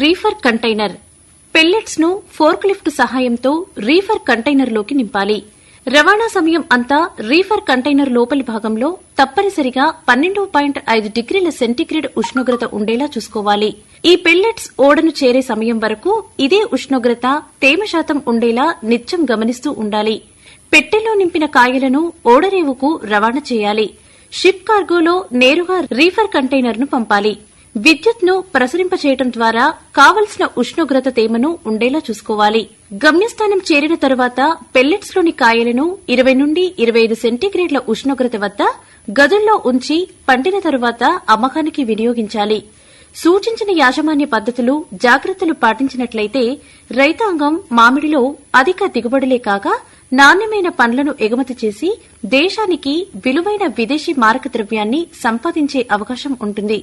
Refer container pellets ను forklift సహాయంతో reefer కంటైనర్లోకి నింపాలి రవాణా సమయం అంతా రీఫర్ కంటైనర్ లోపలి భాగంలో తప్పనిసరిగా పన్నెండు పాయింట్ ఐదు డిగ్రీల సెంటీగ్రేడ్ ఉష్ణోగ్రత ఉండేలా చూసుకోవాలి ఈ పెల్లెట్స్ ఓడను చేరే సమయం వరకు ఇదే ఉష్ణోగ్రత తేమ శాతం ఉండేలా నిత్యం గమనిస్తూ ఉండాలి పెట్టెలో నింపిన కాయలను ఓడరేవుకు రవాణా చేయాలి షిప్ కార్గోలో నేరుగా రీఫర్ కంటైనర్ను పంపాలి విద్యుత్ను ప్రసరింపచేయటం ద్వారా కావలసిన ఉష్ణోగ్రత తేమను ఉండేలా చూసుకోవాలి గమ్యస్థానం చేరిన తరువాత పెల్లెట్స్ లోని కాయలను ఇరవై నుండి ఇరవై ఐదు సెంటీగ్రేడ్ల ఉష్ణోగ్రత వద్ద గదుల్లో ఉంచి పండిన తరువాత అమ్మకానికి వినియోగించాలి సూచించిన యాజమాన్య పద్దతులు జాగ్రత్తలు పాటించినట్లయితే రైతాంగం మామిడిలో అధిక దిగుబడులే కాక నాణ్యమైన పండ్లను ఎగుమతి చేసి దేశానికి విలువైన విదేశీ మారక ద్రవ్యాన్ని సంపాదించే అవకాశం ఉంటుంది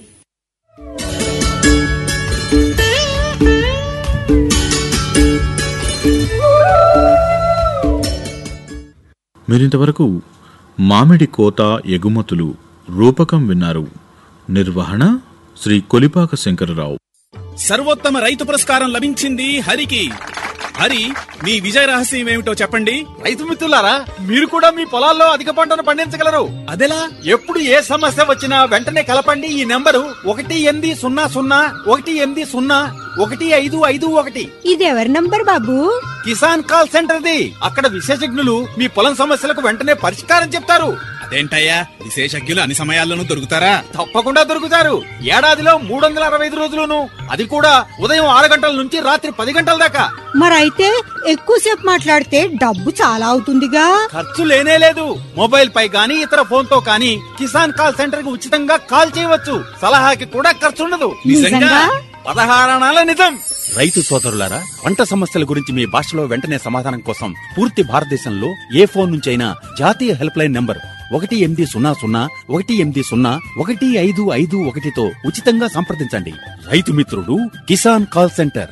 మీరింతవరకు మామిడి కోత ఎగుమతులు రూపకం విన్నారు నిర్వహణ శ్రీ కొలిపాక శంకరరావు సర్వోత్తమ రైతు పురస్కారం లభించింది హరికి హరి మీ విజయ రహస్యం ఏమిటో చెప్పండి రైతు మిత్రులారా మీరు కూడా మీ పొలాల్లో అధిక పంటను పండించగలరు అదెలా ఎప్పుడు ఏ సమస్య వచ్చినా వెంటనే కలపండి ఈ నెంబరు ఒకటి ఎనిమిది సున్నా సున్నా ఒకటి ఎనిమిది సున్నా ఒకటి ఐదు ఐదు ఒకటి ఇది ఎవరి నంబర్ బాబు కిసాన్ కాల్ సెంటర్ ది అక్కడ విశేషజ్ఞులు మీ పొలం సమస్యలకు వెంటనే పరిష్కారం చెప్తారు అదేంటయ్యా విశేషజ్ఞులు అన్ని సమయాల్లోనూ దొరుకుతారా తప్పకుండా దొరుకుతారు ఏడాదిలో మూడు వందల అరవై ఐదు రోజులును అది కూడా ఉదయం ఆరు గంటల నుంచి రాత్రి పది గంటల దాకా మరైతే ఎక్కువసేపు మాట్లాడితే డబ్బు చాలా అవుతుందిగా ఖర్చు లేనే లేదు మొబైల్ పై గానీ ఇతర ఫోన్ తో కానీ కిసాన్ కాల్ సెంటర్ కి ఉచితంగా కాల్ చేయవచ్చు సలహాకి కూడా ఖర్చు ఉండదు నిజంగా? పదహారణాల నిజం రైతు సోదరులారా పంట సమస్యల గురించి మీ భాషలో వెంటనే సమాధానం కోసం పూర్తి భారతదేశంలో ఏ ఫోన్ నుంచైనా జాతీయ హెల్ప్ లైన్ నంబర్ ఒకటి ఎనిమిది సున్నా సున్నా ఒకటి ఎనిమిది సున్నా ఒకటి ఐదు ఐదు ఒకటితో ఉచితంగా సంప్రదించండి రైతు మిత్రుడు కిసాన్ కాల్ సెంటర్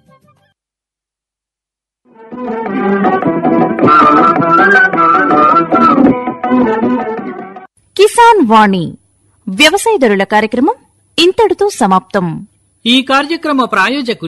కిసాన్ వాణి వ్యవసాయదారుల కార్యక్రమం ఇంతటితో సమాప్తం ఈ కార్యక్రమ ప్రాయోజకులు